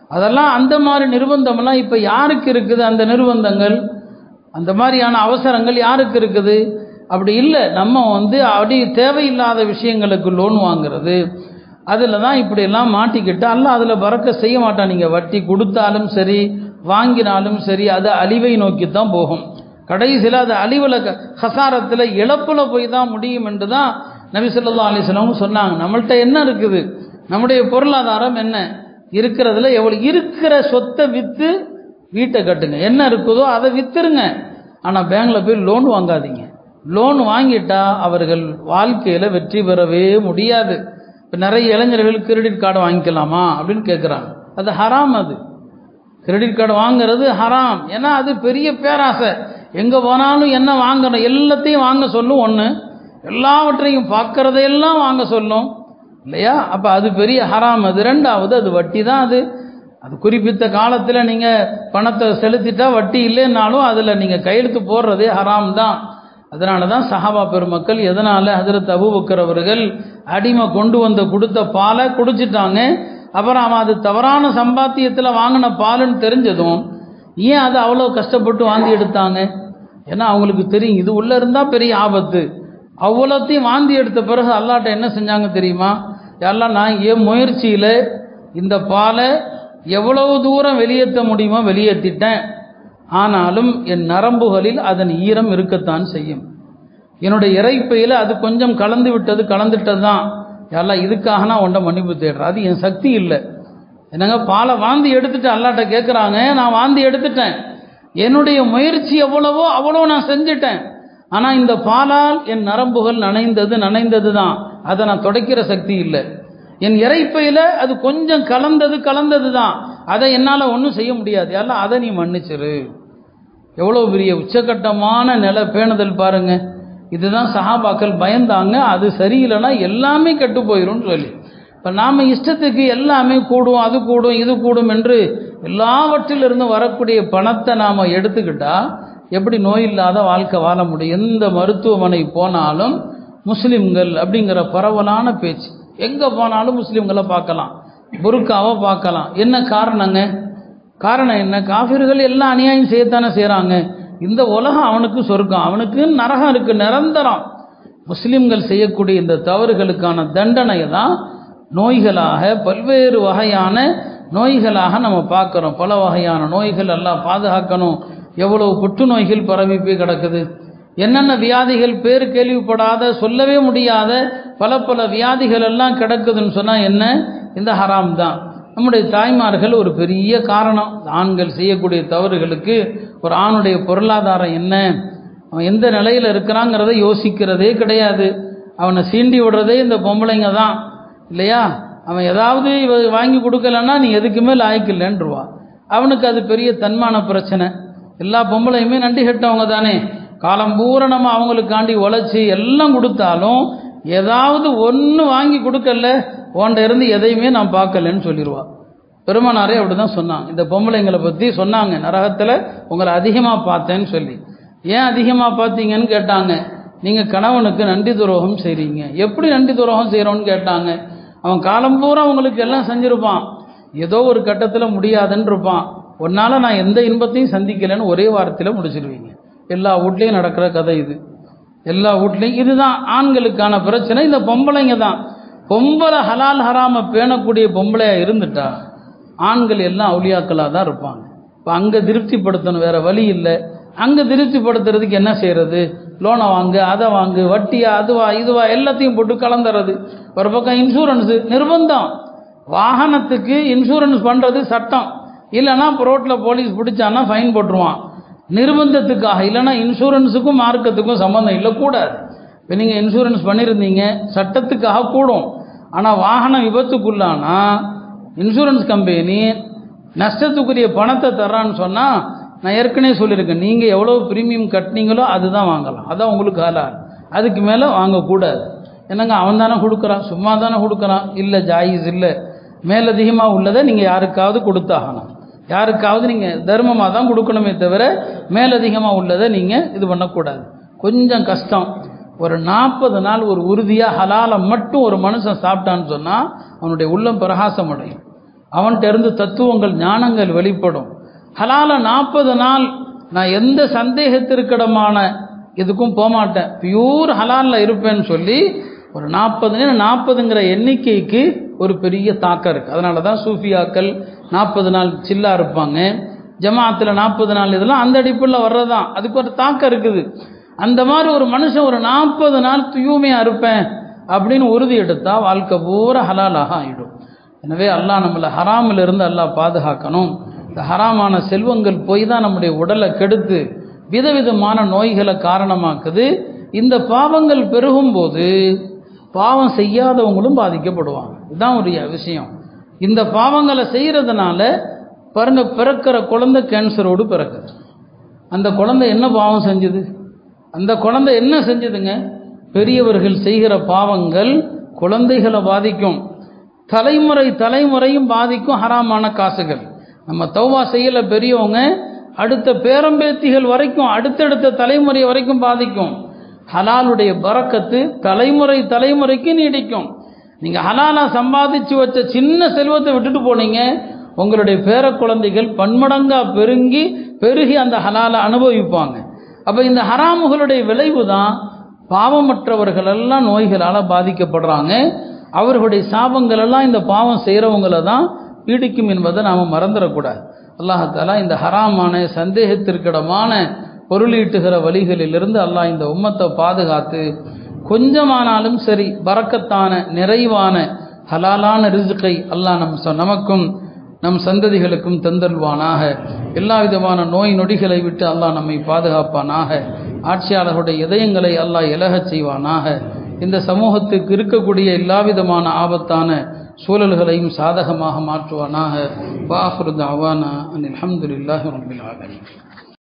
அதெல்லாம் அந்த மாதிரி நிர்பந்தம்லாம் இப்போ யாருக்கு இருக்குது அந்த நிர்பந்தங்கள் அந்த மாதிரியான அவசரங்கள் யாருக்கு இருக்குது அப்படி இல்லை நம்ம வந்து அப்படி தேவையில்லாத விஷயங்களுக்கு லோன் வாங்குறது அதில் தான் இப்படியெல்லாம் மாட்டிக்கிட்டு அல்ல அதில் பறக்க செய்ய மாட்டான் நீங்கள் வட்டி கொடுத்தாலும் சரி வாங்கினாலும் சரி அது அழிவை நோக்கி தான் போகும் கடைசியில் அது அழிவில் ஹசாரத்தில் இழப்பில் போய் தான் முடியும் என்று தான் நபி சொல்லா அலிஸ்லமும் சொன்னாங்க நம்மள்கிட்ட என்ன இருக்குது நம்முடைய பொருளாதாரம் என்ன இருக்கிறதுல எவ்வளோ இருக்கிற சொத்தை விற்று வீட்டை கட்டுங்க என்ன இருக்குதோ அதை விற்றுருங்க ஆனால் பேங்க்கில் போய் லோன் வாங்காதீங்க லோன் வாங்கிட்டா அவர்கள் வாழ்க்கையில் வெற்றி பெறவே முடியாது இப்போ நிறைய இளைஞர்கள் கிரெடிட் கார்டு வாங்கிக்கலாமா அப்படின்னு கேட்குறாங்க அது ஹராம் அது கிரெடிட் கார்டு வாங்குறது ஹராம் ஏன்னா அது பெரிய பேராசை எங்கே போனாலும் என்ன வாங்கணும் எல்லாத்தையும் வாங்க சொல்லும் ஒன்று எல்லாவற்றையும் பார்க்கறதையெல்லாம் வாங்க சொல்லும் இல்லையா அப்போ அது பெரிய ஹராம் அது ரெண்டாவது அது வட்டி தான் அது அது குறிப்பிட்ட காலத்தில் நீங்கள் பணத்தை செலுத்திட்டா வட்டி இல்லைன்னாலும் அதில் நீங்கள் கையெழுத்து போடுறதே ஹராம் தான் அதனால தான் சஹாபா பெருமக்கள் எதனால் ஹஜரத் அபூபக்கர் அவர்கள் அடிமை கொண்டு வந்து கொடுத்த பாலை குடிச்சிட்டாங்க அப்புறம் அவன் அது தவறான சம்பாத்தியத்தில் வாங்கின பாலுன்னு தெரிஞ்சதும் ஏன் அதை அவ்வளோ கஷ்டப்பட்டு வாந்தி எடுத்தாங்க ஏன்னா அவங்களுக்கு தெரியும் இது உள்ளே இருந்தால் பெரிய ஆபத்து அவ்வளோத்தையும் வாந்தி எடுத்த பிறகு அல்லாட்ட என்ன செஞ்சாங்க தெரியுமா எல்லாம் நான் என் முயற்சியில் இந்த பாலை எவ்வளவு தூரம் வெளியேற்ற முடியுமோ வெளியேற்றிட்டேன் ஆனாலும் என் நரம்புகளில் அதன் ஈரம் இருக்கத்தான் செய்யும் என்னுடைய இறைப்பையில் அது கொஞ்சம் கலந்து விட்டது கலந்துட்டது தான் எல்லாம் இதுக்காக நான் உண்ட மன்னிப்பு தேடுறேன் அது என் சக்தி இல்லை என்னங்க பாலை வாந்தி எடுத்துட்டு அல்லாட்ட கேட்குறாங்க நான் வாந்தி எடுத்துட்டேன் என்னுடைய முயற்சி எவ்வளவோ அவ்வளோ நான் செஞ்சுட்டேன் ஆனால் இந்த பாலால் என் நரம்புகள் நனைந்தது நனைந்தது தான் அதை நான் துடைக்கிற சக்தி இல்லை என் இறைப்பையில் அது கொஞ்சம் கலந்தது கலந்தது தான் அதை என்னால் ஒன்றும் செய்ய முடியாது எல்லாம் அதை நீ மன்னிச்சிரு எவ்வளோ பெரிய உச்சக்கட்டமான நில பேணுதல் பாருங்க இதுதான் சஹாபாக்கள் பயந்தாங்க அது சரியில்லைன்னா எல்லாமே கெட்டு போயிடும்னு சொல்லி இப்போ நாம் இஷ்டத்துக்கு எல்லாமே கூடும் அது கூடும் இது கூடும் என்று எல்லாவற்றிலிருந்து வரக்கூடிய பணத்தை நாம் எடுத்துக்கிட்டா எப்படி நோய் இல்லாத வாழ்க்கை வாழ முடியும் எந்த மருத்துவமனை போனாலும் முஸ்லிம்கள் அப்படிங்கிற பரவலான பேச்சு எங்கே போனாலும் முஸ்லிம்களை பார்க்கலாம் புருக்காவை பார்க்கலாம் என்ன காரணங்க காரணம் என்ன காஃபிர்கள் எல்லாம் அநியாயம் செய்யத்தானே செய்கிறாங்க இந்த உலகம் அவனுக்கு சொர்க்கம் அவனுக்கு நரகம் இருக்கு நிரந்தரம் முஸ்லிம்கள் செய்யக்கூடிய இந்த தவறுகளுக்கான தண்டனை தான் நோய்களாக பல்வேறு வகையான நோய்களாக நம்ம பார்க்குறோம் பல வகையான நோய்கள் எல்லாம் பாதுகாக்கணும் எவ்வளவு புற்றுநோய்கள் பரவி போய் கிடக்குது என்னென்ன வியாதிகள் பேர் கேள்விப்படாத சொல்லவே முடியாத பல பல வியாதிகள் எல்லாம் கிடக்குதுன்னு சொன்னால் என்ன இந்த ஹராம் தான் நம்முடைய தாய்மார்கள் ஒரு பெரிய காரணம் ஆண்கள் செய்யக்கூடிய தவறுகளுக்கு ஒரு ஆணுடைய பொருளாதாரம் என்ன அவன் எந்த நிலையில் இருக்கிறாங்கிறத யோசிக்கிறதே கிடையாது அவனை சீண்டி விடுறதே இந்த பொம்பளைங்க தான் இல்லையா அவன் ஏதாவது இவ வாங்கி கொடுக்கலன்னா நீ எதுக்குமே லாய்க்கில்லைன்றுவா அவனுக்கு அது பெரிய தன்மான பிரச்சனை எல்லா பொம்பளையுமே நன்றி கெட்டவங்க தானே காலம் பூரா நம்ம அவங்களுக்காண்டி உழைச்சி எல்லாம் கொடுத்தாலும் ஏதாவது ஒன்று வாங்கி கொடுக்கல உன்ட இருந்து எதையுமே நான் பார்க்கலன்னு சொல்லிடுவா பெருமானாரே அப்படி தான் சொன்னாங்க இந்த பொம்பளைங்களை பற்றி சொன்னாங்க நரகத்தில் உங்களை அதிகமாக பார்த்தேன்னு சொல்லி ஏன் அதிகமாக பார்த்தீங்கன்னு கேட்டாங்க நீங்கள் கணவனுக்கு நன்றி துரோகம் செய்கிறீங்க எப்படி நன்றி துரோகம் செய்கிறோன்னு கேட்டாங்க அவன் காலம் பூரா உங்களுக்கு எல்லாம் செஞ்சுருப்பான் ஏதோ ஒரு கட்டத்தில் முடியாதுன்னு இருப்பான் உன்னால் நான் எந்த இன்பத்தையும் சந்திக்கலைன்னு ஒரே வாரத்தில் முடிச்சிருவீங்க எல்லா வீட்லேயும் நடக்கிற கதை இது எல்லா வீட்லேயும் இதுதான் ஆண்களுக்கான பிரச்சனை இந்த பொம்பளைங்க தான் பொம்பளை ஹலால் ஹராம பேணக்கூடிய பொம்பளையாக இருந்துட்டா ஆண்கள் எல்லாம் அவுளியாக்களாக தான் இருப்பாங்க இப்போ அங்கே திருப்திப்படுத்தணும் வேற வழி இல்லை அங்கே திருப்திப்படுத்துறதுக்கு என்ன செய்யறது லோனை வாங்கு அதை வாங்கு வட்டியா அதுவா இதுவா எல்லாத்தையும் போட்டு கலந்துறது ஒரு பக்கம் இன்சூரன்ஸு நிர்பந்தம் வாகனத்துக்கு இன்சூரன்ஸ் பண்ணுறது சட்டம் இல்லைன்னா ரோட்டில் போலீஸ் பிடிச்சான்னா ஃபைன் போட்டுருவான் நிர்பந்தத்துக்காக இல்லைன்னா இன்சூரன்ஸுக்கும் மார்க்கத்துக்கும் சம்மந்தம் இல்லை கூடாது இப்போ நீங்கள் இன்சூரன்ஸ் பண்ணியிருந்தீங்க சட்டத்துக்காக கூடும் ஆனால் வாகனம் விபத்துக்குள்ளானா இன்சூரன்ஸ் கம்பெனி நஷ்டத்துக்குரிய பணத்தை தர்றான்னு சொன்னால் நான் ஏற்கனவே சொல்லியிருக்கேன் நீங்கள் எவ்வளோ ப்ரீமியம் கட்டினீங்களோ அதுதான் வாங்கலாம் அதான் உங்களுக்கு ஹலால் அதுக்கு மேலே வாங்கக்கூடாது என்னங்க அவன் தானே கொடுக்குறான் சும்மா தானே கொடுக்குறான் இல்லை ஜாயிஸ் இல்லை மேலதிகமாக உள்ளதை நீங்கள் யாருக்காவது கொடுத்தாகணும் யாருக்காவது நீங்கள் தர்மமாக தான் கொடுக்கணுமே தவிர மேலதிகமாக உள்ளதை நீங்கள் இது பண்ணக்கூடாது கொஞ்சம் கஷ்டம் ஒரு நாற்பது நாள் ஒரு உறுதியாக ஹலாலை மட்டும் ஒரு மனுஷன் சாப்பிட்டான்னு சொன்னால் அவனுடைய உள்ளம் பிரகாசம் அடையும் அவன்கிட்ட இருந்து தத்துவங்கள் ஞானங்கள் வெளிப்படும் ஹலால நாற்பது நாள் நான் எந்த சந்தேகத்திற்கிடமான இதுக்கும் போகமாட்டேன் பியூர் ஹலாலில் இருப்பேன்னு சொல்லி ஒரு நாற்பது நாற்பதுங்கிற எண்ணிக்கைக்கு ஒரு பெரிய தாக்கம் இருக்குது அதனால தான் சூஃபியாக்கள் நாற்பது நாள் சில்லா இருப்பாங்க ஜமாத்தில் நாற்பது நாள் இதெல்லாம் அந்த அடிப்பில் வர்றதான் அதுக்கு ஒரு தாக்கம் இருக்குது அந்த மாதிரி ஒரு மனுஷன் ஒரு நாற்பது நாள் தூய்மையாக இருப்பேன் அப்படின்னு உறுதி எடுத்தால் வாழ்க்கை பூரா ஹலாலாக ஆகிடும் எனவே அல்லாஹ் நம்மளை ஹராமில் இருந்து அல்லாஹ் பாதுகாக்கணும் இந்த ஹராமான செல்வங்கள் போய் தான் நம்முடைய உடலை கெடுத்து விதவிதமான நோய்களை காரணமாக்குது இந்த பாவங்கள் பெருகும்போது பாவம் செய்யாதவங்களும் பாதிக்கப்படுவாங்க இதுதான் ஒரு விஷயம் இந்த பாவங்களை செய்கிறதுனால பாருங்க பிறக்கிற குழந்தை கேன்சரோடு பிறக்குது அந்த குழந்தை என்ன பாவம் செஞ்சது அந்த குழந்தை என்ன செஞ்சதுங்க பெரியவர்கள் செய்கிற பாவங்கள் குழந்தைகளை பாதிக்கும் தலைமுறை தலைமுறையும் பாதிக்கும் ஹராமான காசுகள் நம்ம தௌவா செய்யல பெரியவங்க அடுத்த பேரம்பேத்திகள் வரைக்கும் அடுத்தடுத்த தலைமுறை வரைக்கும் பாதிக்கும் ஹலாலுடைய பறக்கத்து தலைமுறை தலைமுறைக்கு நீடிக்கும் நீங்கள் ஹலாலாக சம்பாதிச்சு வச்ச சின்ன செல்வத்தை விட்டுட்டு போனீங்க உங்களுடைய பேர குழந்தைகள் பன்மடங்கா பெருங்கி பெருகி அந்த ஹலாலை அனுபவிப்பாங்க அப்போ இந்த ஹராமுகளுடைய விளைவு தான் பாவமற்றவர்கள் எல்லாம் நோய்களால் பாதிக்கப்படுறாங்க அவர்களுடைய சாபங்கள் எல்லாம் இந்த பாவம் செய்கிறவங்கள தான் பீடிக்கும் என்பதை நாம் மறந்துடக்கூடாது அல்லாஹாலா இந்த ஹராமான சந்தேகத்திற்கிடமான பொருளீட்டுகிற வழிகளிலிருந்து அல்லாஹ் இந்த உம்மத்தை பாதுகாத்து கொஞ்சமானாலும் சரி பறக்கத்தான நிறைவான ஹலாலான ரிசுக்கை அல்லாஹ் நம் நமக்கும் நம் சந்ததிகளுக்கும் தந்தல்வானாக எல்லா விதமான நோய் நொடிகளை விட்டு அல்லாஹ் நம்மை பாதுகாப்பானாக ஆட்சியாளர்களுடைய இதயங்களை அல்லாஹ் இலகச் செய்வானாக இந்த சமூகத்துக்கு இருக்கக்கூடிய எல்லா விதமான ஆபத்தான சூழல்களையும் சாதகமாக மாற்றுவானாக வாஹ்ருத் அவானா அனில் அஹமதுல்லாஹி ரபில் ஆலமீன்